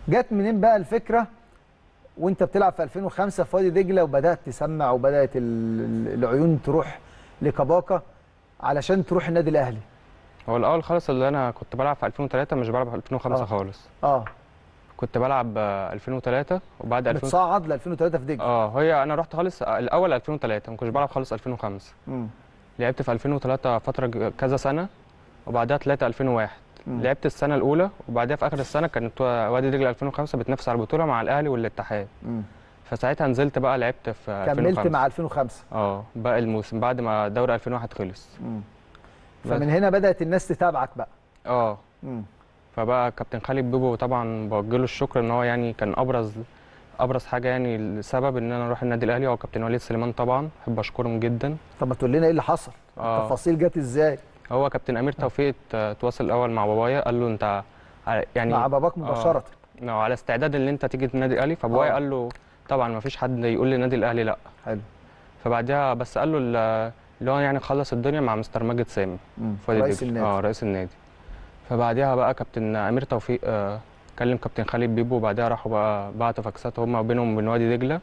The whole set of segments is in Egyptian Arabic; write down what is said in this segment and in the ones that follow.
جت منين بقى الفكره وانت بتلعب في 2005 في وادي دجله وبدات تسمع وبدات ال- العيون تروح لكباكا علشان تروح النادي الاهلي هو الاول خالص اللي انا كنت بلعب في 2003 مش بلعب في 2005 آه. خالص اه كنت بلعب آه، 2003 وبعد 2000 بتصعد ل 2003 في دجله اه هي انا رحت خالص الاول 2003 ما كنتش بلعب خالص 2005 مم. لعبت في 2003 فتره ج- كذا سنه وبعدها طلعت 2001 مم. لعبت السنه الاولى وبعدها في اخر السنه كانت وادي دجله 2005 بتنافس على البطوله مع الاهلي والاتحاد مم. فساعتها نزلت بقى لعبت في كملت 2005 مع 2005 اه باقي الموسم بعد ما دوري 2001 خلص مم. بس. فمن هنا بدات الناس تتابعك بقى اه مم. فبقى كابتن خالد بيبو طبعا بوجه له الشكر ان هو يعني كان ابرز ابرز حاجه يعني السبب ان انا اروح النادي الاهلي هو كابتن وليد سليمان طبعا بحب اشكرهم جدا طب ما تقول لنا ايه اللي حصل آه. التفاصيل جت ازاي هو كابتن امير توفيق ت- تواصل الاول مع بابايا قال له انت ع- يعني مع باباك مباشره لو على استعداد ان انت تيجي النادي الاهلي فبابايا آه. قال له طبعا ما فيش حد يقول لي النادي الاهلي لا حلو فبعدها بس قال له ال- اللي هو يعني خلص الدنيا مع مستر ماجد سامي مم. في وادي رئيس دجلة. النادي اه رئيس النادي فبعدها بقى كابتن امير توفيق آه كلم كابتن خالد بيبو وبعدها راحوا بقى بعتوا فاكسات هما وبينهم وبين وادي دجله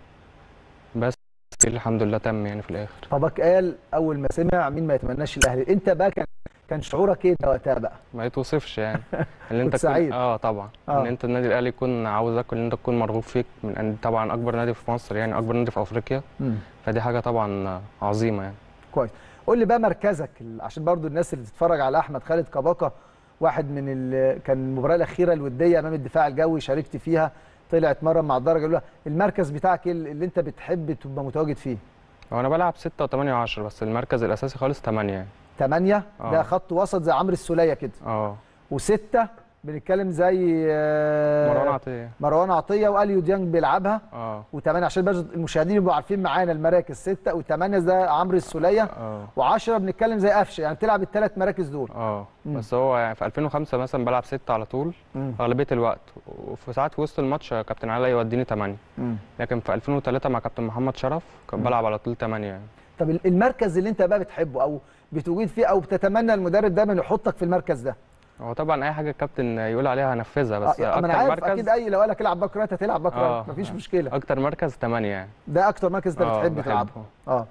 بس الحمد لله تم يعني في الاخر باباك قال اول ما سمع مين ما يتمناش الاهلي انت بقى كان كان شعورك ايه ده وقتها بقى ما يتوصفش يعني اللي كنت انت تكون- سعيد. اه طبعا آه. ان انت النادي الاهلي يكون عاوزك وان انت تكون مرغوب فيك من أن- طبعا اكبر نادي في مصر يعني اكبر نادي في افريقيا مم. فدي حاجه طبعا آه، عظيمه يعني كويس قول لي بقى مركزك ال- عشان برضو الناس اللي بتتفرج على احمد خالد كباكا واحد من ال... كان المباراه الاخيره الوديه امام الدفاع الجوي شاركت فيها طلعت مره مع الدرجه الاولى المركز بتاعك إيه اللي انت بتحب تبقى متواجد فيه هو انا بلعب 6 و8 و10 بس المركز الاساسي خالص 8 يعني 8 ده آه. خط وسط زي عمرو السوليه كده اه وستة بنتكلم زي آه، مروان عطيه مروان عطيه واليو ديانج بيلعبها اه وثمانية عشان بس المشاهدين يبقوا عارفين معانا المراكز ستة وثمانية ده عمرو السوليه اه و10 بنتكلم زي قفشه يعني بتلعب الثلاث مراكز دول اه مم. بس هو يعني في 2005 مثلا بلعب 6 على طول مم. اغلبيه الوقت وفي ساعات في وسط الماتش كابتن علي يوديني 8 مم. لكن في 2003 مع كابتن محمد شرف كنت مم. بلعب على طول 8 يعني طب المركز اللي انت بقى بتحبه او بتوجد فيه او بتتمنى المدرب دايما يحطك في المركز ده هو طبعا اي حاجه الكابتن يقول عليها هنفذها بس آه ما اكتر انا عارف مركز اكيد اي لو قال لك العب باك رايت هتلعب باك آه. رايت مفيش مشكله اكتر مركز 8 يعني ده اكتر مركز انت آه، بتحب بحبه. تلعبه اه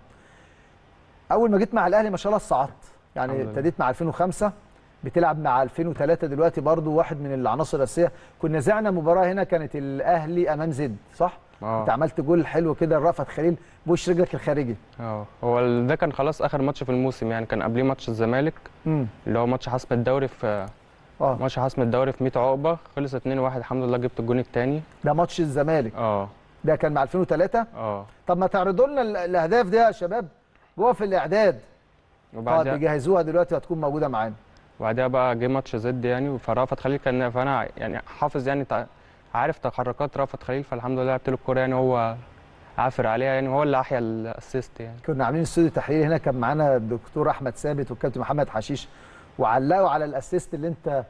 اول ما جيت مع الاهلي ما شاء الله صعدت يعني الحمد لله. ابتديت مع 2005 بتلعب مع 2003 دلوقتي برضو واحد من العناصر الاساسيه كنا زعنا مباراه هنا كانت الاهلي امام زد صح اه انت عملت جول حلو كده لرأفت خليل بوش رجلك الخارجي اه هو ال- ده كان خلاص اخر ماتش في الموسم يعني كان قبليه ماتش الزمالك امم اللي هو ماتش حسم الدوري في اه ماتش حسم الدوري في 100 عقبه خلص 2-1 الحمد لله جبت الجون الثاني ده ماتش الزمالك اه ده كان مع 2003 اه طب ما تعرضوا لنا ال- الاهداف دي يا شباب جوه في الاعداد طب وبعدها بيجهزوها دلوقتي هتكون موجوده معانا وبعدها بقى جه ماتش زد يعني فرافت خليل كان فانا يعني حافظ يعني تع- عارف تحركات رافت خليل فالحمد لله لعبت له الكوره يعني هو عافر عليها يعني هو اللي احيا الاسيست يعني كنا عاملين استوديو تحليل هنا كان معانا الدكتور احمد ثابت والكابتن محمد حشيش وعلقوا على الاسيست اللي انت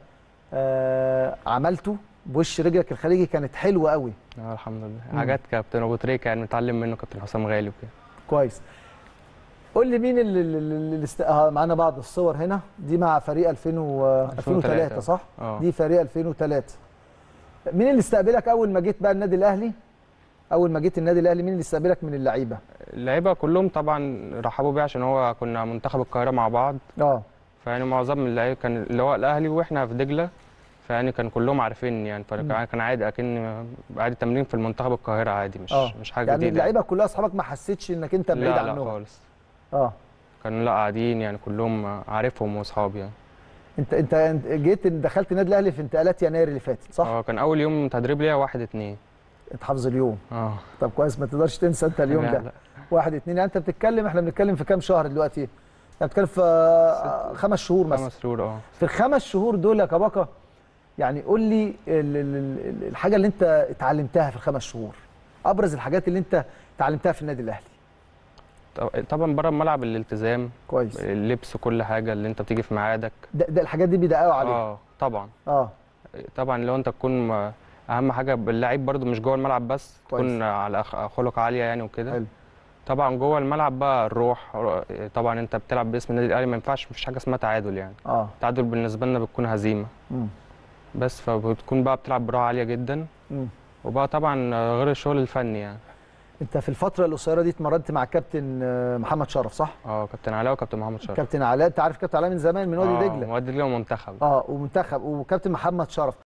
آه عملته بوش رجلك الخارجي كانت حلوه قوي اه الحمد لله مم. حاجات كابتن ابو تريكه يعني متعلم منه كابتن حسام غالي وكده كويس قول لي مين اللي, اللي, اللي است... آه معانا بعض الصور هنا دي مع فريق 2000 و... 2003 صح اه دي فريق 2003 مين اللي استقبلك اول ما جيت بقى النادي الاهلي اول ما جيت النادي الاهلي مين اللي استقبلك من اللعيبه اللعيبه كلهم طبعا رحبوا بيه عشان هو كنا منتخب القاهره مع بعض اه فيعني معظم اللعيبه كان اللي هو الاهلي واحنا في دجله فيعني كان كلهم عارفيني يعني مم. فكان كان عادي اكن عادي تمرين في المنتخب القاهره عادي مش آه. مش حاجه يعني جديده اللعيبه كلها اصحابك ما حسيتش انك انت بعيد لا لا عنهم خالص اه كانوا لا قاعدين يعني كلهم عارفهم واصحابي يعني انت انت انت جيت دخلت النادي الاهلي في انتقالات يناير اللي فاتت صح؟ اه كان اول يوم تدريب ليا واحد اتنين انت حافظ اليوم اه طب كويس ما تقدرش تنسى انت اليوم لا، ده لا. واحد اتنين يعني انت بتتكلم احنا بنتكلم في كام شهر دلوقتي؟ يعني بتتكلم في آه، خمس شهور مثلا خمس شهور اه في الخمس شهور دول يا كباكا يعني قول لي ال- ال- ال- الحاجه اللي انت اتعلمتها في الخمس شهور ابرز الحاجات اللي انت اتعلمتها في النادي الاهلي طب- طبعا بره الملعب الالتزام كويس اللبس كل حاجه اللي انت بتيجي في ميعادك ده, ده الحاجات دي بيدققوا عليها اه طبعا اه طبعا لو انت تكون م- اهم حاجه اللعيب برضو مش جوه الملعب بس كويس. تكون على أخ- خلق عاليه يعني وكده حلو طبعا جوه الملعب بقى الروح طبعا انت بتلعب باسم النادي الاهلي ما ينفعش مفيش حاجه اسمها تعادل يعني اه التعادل بالنسبه لنا بتكون هزيمه مم. بس فبتكون بقى بتلعب بروح عاليه جدا مم. وبقى طبعا آه، غير الشغل الفني يعني انت في الفتره القصيره دي اتمرنت مع كابتن آه، محمد شرف صح اه كابتن علاء وكابتن محمد شرف كابتن علاء انت عارف كابتن علاء من زمان من وادي آه، دجله وادي دجله ومنتخب اه ومنتخب وكابتن محمد شرف